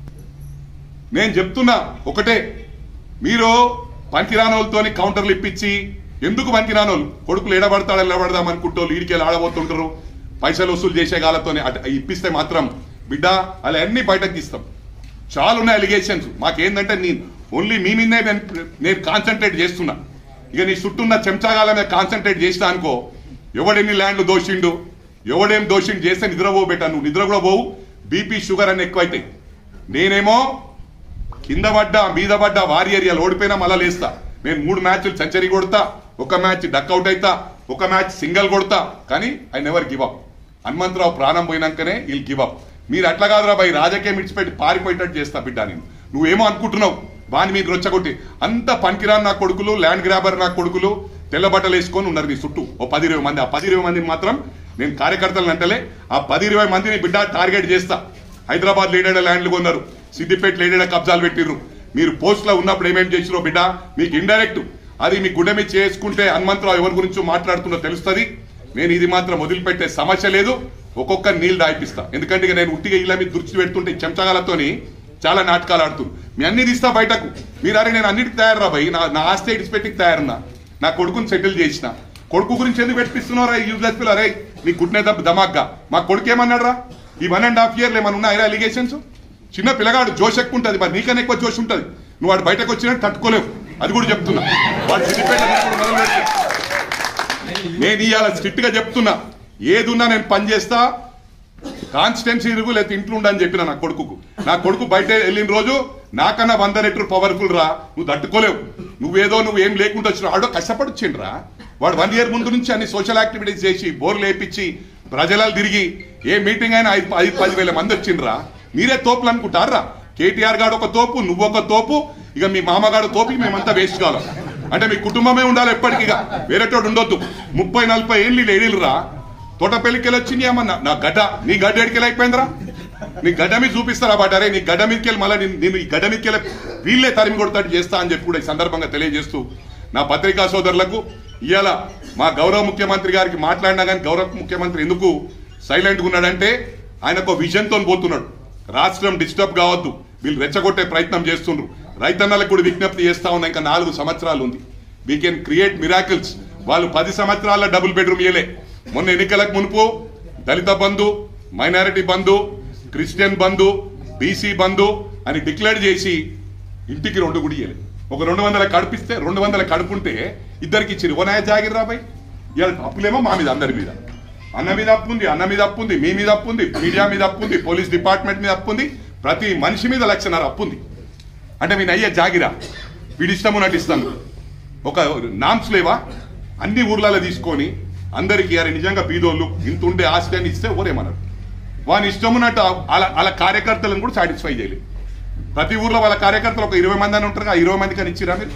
నేను చెప్తున్నా ఒకటే మీరు పనికిరానోళ్ళతోని కౌంటర్లు ఇప్పించి ఎందుకు పనికిరానోళ్ళు కొడుకులు ఎడబడతాడు ఎడబడదాం అనుకుంటోళ్ళు ఈడికెళ్ళి ఆడబోతుంటారు పైసలు వసూలు చేసే గాలతోని అట ఇప్పిస్తే మాత్రం బిడ్డ అలా అన్ని బయటకు తీస్తాం చాలా ఉన్నాయి అలిగేషన్స్ మాకేందంటే నీ ఓన్లీ మీ మీదే నేను- నేను కాన్సన్ట్రేట్ చేస్తున్నా ఇక నీ చుట్టూన్న చెంచాగాల మీద కాన్సన్ట్రేట్ చేసినా అనుకో ఎవడెన్ని ల్యాండ్లు దోషిండు ఎవడేం దోషిండు చేస్తే నిద్రపోవు బెట్ట నువ్వు నిద్ర కూడా పోవు బీపీ షుగర్ అన్ని ఎక్కువైతాయి నేనేమో కింద పడ్డా మీద పడ్డా వారి ఏరియాలో ఓడిపోయినా మళ్ళా లేస్తా నేను మూడు మ్యాచ్లు సెంచరీ కొడతా ఒక మ్యాచ్ డక్అవుట్ అయితా ఒక మ్యాచ్ సింగిల్ కొడతా కానీ I never give up Hanumantharao ప్రాణం పోయినాకనే వీళ్ళు గివ్ అప్ మీరు అట్లా కాదురా బై రాజకీయం ఇడిచిపెట్టి పారిపోయేటట్టు చేస్తా బిడ్డ నేను నువ్వేమో అనుకుంటున్నావు వాని మీరు రొచ్చగొట్టి అంత పనికిరాని నా కొడుకులు ల్యాండ్ గ్రాబర్ నా కొడుకులు తెల్ల బట్టలు వేసుకొని ఉన్నారు నీ చుట్టూ ఓ పది ఇరవై మంది ఆ పది ఇరవై మందిని మాత్రం నేను కార్యకర్తలను అంటలే ఆ పది ఇరవై మందిని బిడ్డ టార్గెట్ చేస్తా హైదరాబాద్ లీడర్ ల్యాండ్లు కొన్నారు సిద్దిపేట లీడర్ కబ్జాలు పెట్టిర్రు మీరు పోస్ట్ లో ఉన్నప్పుడు ఏమేం చేసిరో బిడ్డ మీకు ఇండైరెక్ట్ అది మీ గుండె మీద చేసుకుంటే హనుమంతరావు ఎవరి గురించో మాట్లాడుతుందో తెలుస్తుంది నేను ఇది మాత్రం వదిలిపెట్టే సమస్య లేదు ఒక్కొక్క నీళ్ళు దాయిపిస్తా ఎందుకంటే ఇక నేను ఉట్టిగా ఇలా మీద దుర్చి పెడుతుంటే ఈ చెంచగాలతోని చాలా నాటకాలు ఆడుతుంది మీ అన్ని తీస్తా బయటకు మీరు అరే నేను అన్నిటికి తయారు భయ్ నా నా ఆస్తి ఇడిచిపెట్టికి తయారున్నా నా కొడుకుని సెటిల్ చేసిన కొడుకు గురించి ఎందుకు పెట్టిస్తున్నారా యూజ్లెస్ పిల్లలు అరే నీ గుట్నే దెబ్బ దమాగ్గా మా కొడుకు ఏమన్నాడు రా ఈ వన్ అండ్ హాఫ్ ఇయర్లు ఏమన్నా ఉన్నాయా అలిగేషన్స్ చిన్న పిల్లగాడు జోష్ ఎక్కువ ఉంటుంది మరి నీకన్నా ఎక్కువ జోష్ ఉంటుంది నువ్వు వాడు బయటకు వచ్చినట్టు తట్టుకోలేవు అది కూడా చెప్తున్నా వాడు సిద్దిపేట ఇప్పుడు మొదలు పెడితే. నేను ఇవాళ స్ట్రిక్ట్ గా చెప్తున్నా ఏదున్నా నేను పని చేస్తా కాన్స్టెన్సీ ఇరుగు లేకపోతే ఇంట్లో ఉండని చెప్పిన నా కొడుకుకు నా కొడుకు బయట వెళ్ళిన రోజు నాకన్నా వంద రెట్లు పవర్ఫుల్ రా నువ్వు తట్టుకోలేవు నువ్వేదో నువ్వు ఏం లేకుండా వచ్చిన వాడు కష్టపడి వచ్చిండ్రా వాడు వన్ ఇయర్ ముందు నుంచి అన్ని సోషల్ యాక్టివిటీస్ చేసి బోర్లు లేపించి ప్రజలు తిరిగి ఏ మీటింగ్ అయినా ఐదు ఐదు పది వేల మంది వచ్చిండ్రా మీరే తోపులు అనుకుంటారా కేటీఆర్ గాడు ఒక తోపు నువ్వు ఒక తోపు ఇక మీ మామగాడు తోపు మేమంతా వేస్ట్ కాలం అంటే మీ కుటుంబమే ఉండాలి ఎప్పటికీగా వేరేటోడు ఉండొద్దు ముప్పై నలభై ఏళ్ళు ఏడిల్రా తోటపల్లికి వెళ్ళి వచ్చింది అమ్మ నా- నా గడ్డ నీ గడ్డ ఎడికెళ్ళి అయిపోయిందిరా నీ గడ్డ మీద చూపిస్తారా బాట అరే నీ గడ్డ మీదకి వెళ్ళి మళ్ళీ నేను- నేను ఈ గడ్డ మీదకి వెళ్ళి వీళ్ళే తరిమి కొడతాడు చేస్తా అని చెప్పి కూడా ఈ సందర్భంగా తెలియజేస్తూ నా పత్రికా సోదరులకు ఇవాళ మా గౌరవ ముఖ్యమంత్రి గారికి మాట్లాడినా కానీ గౌరవ ముఖ్యమంత్రి ఎందుకు సైలెంట్గా ఉన్నాడంటే ఆయన ఒక విజన్తో పోతున్నాడు రాష్ట్రం డిస్టర్బ్ కావద్దు వీళ్ళు రెచ్చగొట్టే ప్రయత్నం చేస్తుండ్రు రైతన్నలకు కూడా విజ్ఞప్తి చేస్తా ఉన్నా ఇంకా నాలుగు సంవత్సరాలు ఉంది వీ కెన్ క్రియేట్ మిరాకిల్స్ వాళ్ళు పది సంవత్సరాల డబుల్ బెడ్రూమ్ ఇయలే మొన్న ఎన్నికలకు మునుపు Dalita Bandhu minority Bandhu Christian Bandhu BC Bandhu అని డిక్లేర్ చేసి ఇంటికి రెండు గుడి ఇయ్యలే ఒక రెండు వందల కడుపిస్తే రెండు వందల కడుపుంటే ఇద్దరికి ఇచ్చి ఓనాయ జాగిర్ రాబాయ్ ఇవాళ అప్పులేమో మా మీద అందరి మీద అన్న మీద అప్పు ఉంది అన్న మీద అప్పు ఉంది మీ మీద అప్పు ఉంది మీడియా మీద అప్పు ఉంది పోలీస్ డిపార్ట్మెంట్ మీద అప్పు ఉంది ప్రతి మనిషి మీద లక్షన్నర అప్పు ఉంది అంటే మీ నయ్య జాగిరా వీడి ఇష్టము నటిస్తాను ఒక నామ్స్ లేవా అన్ని ఊర్లలో తీసుకొని అందరికి అరే నిజంగా బీదోళ్ళు ఇంత ఉండే ఆస్తి అని ఇస్తే ఓరేమన్నారు వాని ఇష్టమున్నట్టు అలా అలా కార్యకర్తలను కూడా సాటిస్ఫై చేయలేదు ప్రతి ఊర్లో వాళ్ళ కార్యకర్తలు ఒక ఇరవై మంది అని ఉంటారు ఆ ఇరవై మందికి అని ఇచ్చిరా మీరు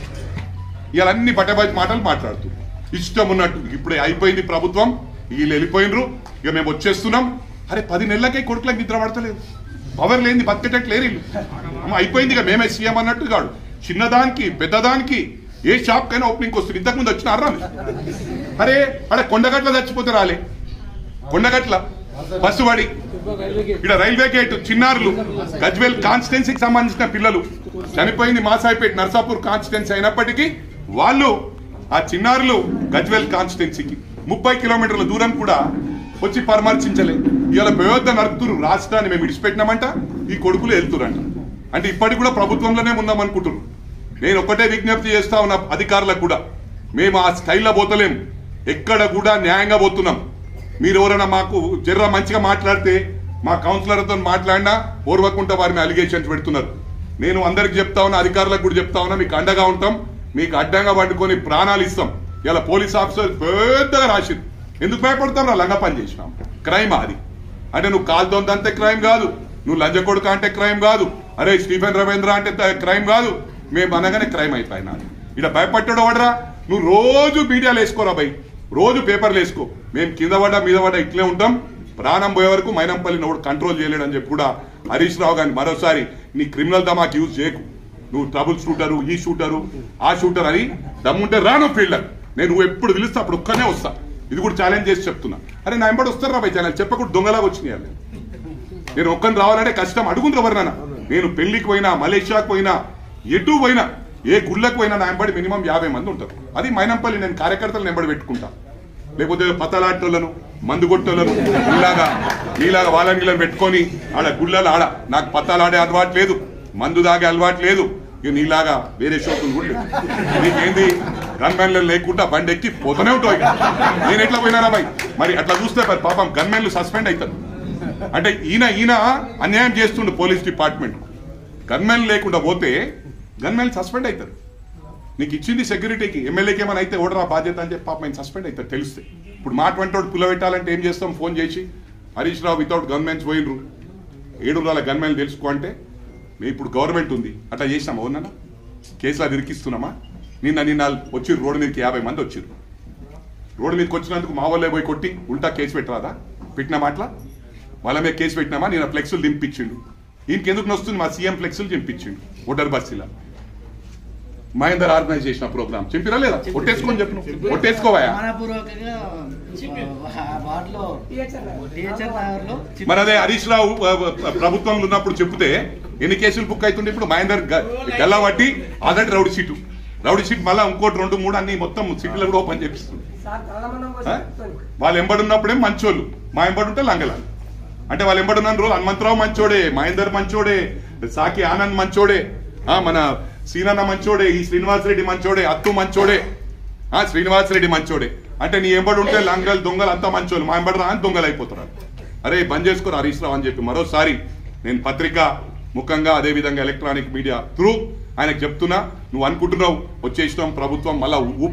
ఇవాళ అన్ని బట్టబాజి మాటలు మాట్లాడుతూ ఇష్టం ఉన్నట్టు ఇప్పుడే అయిపోయింది ప్రభుత్వం వీళ్ళు వెళ్ళిపోయినరు ఇక మేము వచ్చేస్తున్నాం అరే పది నెలలకే కొడుకులకు నిద్ర పడతలేదు పవర్ లేని బతికేటట్టు లేరు వీళ్ళు అమ్మ, అయిపోయింది ఇక మేమే సీఎం అన్నట్టు కాడు చిన్నదానికి పెద్దదానికి ఏ షాప్ కైనా ఓపెనింగ్ వస్తుంది ఇంతకు ముందు వచ్చిన అర్రా అరే అడే కొండగట్ల చచ్చిపోతే రాలే కొండగట్ల బస్సు పడి ఇక్కడ రైల్వే గేట్ చిన్నారులు గజ్వేల్ కాన్స్టిట్యున్సీకి సంబంధించిన పిల్లలు చనిపోయింది మాసాయిపేట నర్సాపూర్ కాన్స్టిట్యున్సీ అయినప్పటికీ వాళ్ళు ఆ చిన్నారులు గజ్వేల్ కాన్స్టిట్యున్సీకి ముప్పై కిలోమీటర్ల దూరం కూడా వచ్చి పరామర్శించలే ఇవాళ ప్రయోజన నడుపుతురు రాష్ట్రాన్ని మేము విడిచిపెట్టినామంట ఈ కొడుకులు వెళ్తురంట అంటే ఇప్పటికి కూడా ప్రభుత్వంలోనే ఉన్నాం అనుకుంటున్నారు నేను ఒక్కటే విజ్ఞప్తి చేస్తా ఉన్న అధికారులకు కూడా మేము ఆ స్టైల్లో పోతలేం ఎక్కడ కూడా న్యాయంగా పోతున్నాం మీరు ఎవరైనా మాకు జర్ర మంచిగా మాట్లాడితే మా కౌన్సిలర్తో మాట్లాడినా ఓర్వకుండా వారిని అలిగేషన్స్ పెడుతున్నారు నేను అందరికి చెప్తా ఉన్నా అధికారులకు కూడా చెప్తా ఉన్నా మీకు అండగా ఉంటాం మీకు అడ్డంగా పట్టుకొని ప్రాణాలు ఇస్తాం ఇలా పోలీస్ ఆఫీసర్ పెద్దగా రాసింది ఎందుకు భయపడతాం రా లంగా పని చేసినాం క్రైమ్ అది అంటే నువ్వు కాల్తోందంటే క్రైమ్ కాదు నువ్వు లంజ కొడుక అంటే క్రైమ్ కాదు అరే స్టీఫెన్ రవీంద్ర అంటే క్రైమ్ కాదు మేము అనగానే క్రైమ్ అయిపోయినా ఇక్కడ భయపడ్డాడు వాడరా నువ్వు రోజు మీడియాలో వేసుకోరా బై రోజు పేపర్లు వేసుకో మేము కింద పడ్డా మీద పడ్డా ఇట్లే ఉంటాం ప్రాణం పోయే వరకు మైనంపల్లి నోడు కంట్రోల్ చేయలేడు అని చెప్పి కూడా హరీష్ రావు గారిని మరోసారి నీ క్రిమినల్ దమాకి యూజ్ చేయకు నువ్వు ట్రబుల్ షూటరు ఈ షూటరు ఆ షూటర్ అని దమ్ముంటే రాను ఫీల్డర్ నేను నువ్వు ఎప్పుడు పిలిస్తే అప్పుడు ఒక్కనే వస్తా ఇది కూడా ఛాలెంజ్ చేసి చెప్తున్నా అరే నా ఎంబడి వస్తారు రా బై ఛానల్ చెప్పకుండా దొంగలాగా వచ్చినాయి వాళ్ళు. నేను ఒక్కని రావాలంటే కష్టం అడుగుండ్రు ఎవరినైనా నేను పెళ్లికి పోయినా మలేషియాకి పోయినా ఎటు పోయినా ఏ గుళ్ళకి పోయినా నా ఎంబడి మినిమం యాభై మంది ఉంటారు అది మైనంపల్లి నేను కార్యకర్తలను ఎంబడి పెట్టుకుంటా లేకపోతే పతలాటోళ్ళను మందు కొట్టోళ్ళను ఇలాగా నీలాగా వాళ్ళని వీళ్ళని పెట్టుకొని ఆడ గుళ్ళలు ఆడ నాకు పత్తాలాడే అలవాటు లేదు మందు తాగే అలవాటు లేదు ఇక నీలాగా వేరే షోకులు కూడా లేవు. నీకేంది గన్మెన్లు లేకుండా బండి ఎక్కి పోతూనే ఉంటావు ఇక. నేను ఎట్లా పోయినారా బాయ్ మరి అట్లా చూస్తే మరి పాపం గన్మెన్లు సస్పెండ్ అవుతారు అంటే ఈయన ఈయన అన్యాయం చేస్తుండు పోలీస్ డిపార్ట్మెంట్ గన్మెన్ లేకుండా పోతే గన్మెన్ సస్పెండ్ అవుతారు నీకు ఇచ్చింది సెక్యూరిటీకి ఎమ్మెల్యేకి ఏమైనా అయితే ఓడరా బాధ్యత అని చెప్పి పాప ఆయన సస్పెండ్ అవుతారు తెలిస్తే ఇప్పుడు మాట వెంటోడు పుల్ల పెట్టాలంటే ఏం చేస్తాం ఫోన్ చేసి హరీష్ రావు వితౌట్ గన్మెన్స్ పోయినరు ఏడు రోజుల గన్మెన్ తెలుసుకో అంటే మేము ఇప్పుడు గవర్నమెంట్ ఉంది అట్లా చేసినామా అవునా కేసులు అది ఇరికిస్తున్నామా నిన్న నిన్న వచ్చిర్రు రోడ్డు మీదకి యాభై మంది వచ్చిర్రు రోడ్డు మీదకి వచ్చినందుకు మా వాళ్ళే పోయి కొట్టి ఉల్టా కేసు పెట్టరాదా పెట్టిన మాటల వాళ్ళ మీద కేసు పెట్టినామా నేను ఫ్లెక్సులు దింపించిండు ఈయనకి ఎందుకు నొస్తుంది మా సీఎం ఫ్లెక్సులు దింపించిండు ఓటర్ బస్సులా మహేందర్ ఆర్గనైజ్ చేసిన ప్రోగ్రామ్ చెప్పిరా లేదా ఒట్టేసుకొని చెప్పు ఒట్టేసుకోవాయా మనపూర్వకంగా వాటిలో టీహెచ్ఆర్ నగర్లో మరి అదే హరీష్ రావు ఆ, ఆ, ప్రభుత్వంలో ఉన్నప్పుడు చెప్తే ఎన్ని కేసులు బుక్ అవుతుండే ఇప్పుడు మహేందర్ గ- గల్లాబట్టి already rowdy seat rowdy seat మళ్ళీ ఇంకోటి రెండు మూడు అన్ని మొత్తం సిటీలో కూడా ఓపెన్ చేపిస్తుంది ఆ? వాళ్ళు ఎంబడున్నప్పుడే మంచోళ్ళు మా ఎంబడి ఉంటే లంగలాలు అంటే వాళ్ళు ఎంబడున్న రోజు హనుమంతరావు మంచోడే మహేందర్ మంచోడే సాకి ఆనంద్ మంచోడే ఆ మన సీనన్న మంచోడే ఈ శ్రీనివాస్ రెడ్డి మంచోడే అత్తు మంచోడే ఆ శ్రీనివాస్ రెడ్డి మంచోడే అంటే నీ ఎంబడి ఉంటే లంగలు దొంగలు అంతా మంచోళ్ళు మా ఎంబడి రా అని దొంగలు అయిపోతున్నారు అరే బంద్ చేసుకోరు హరీష్ రావు అని చెప్పి మరోసారి నేను పత్రిక ముఖంగా అదేవిధంగా ఎలక్ట్రానిక్ మీడియా త్రూ ఆయనకు చెప్తున్నా నువ్వు అనుకుంటున్నావు వచ్చేసినాం ప్రభుత్వం మళ్ళా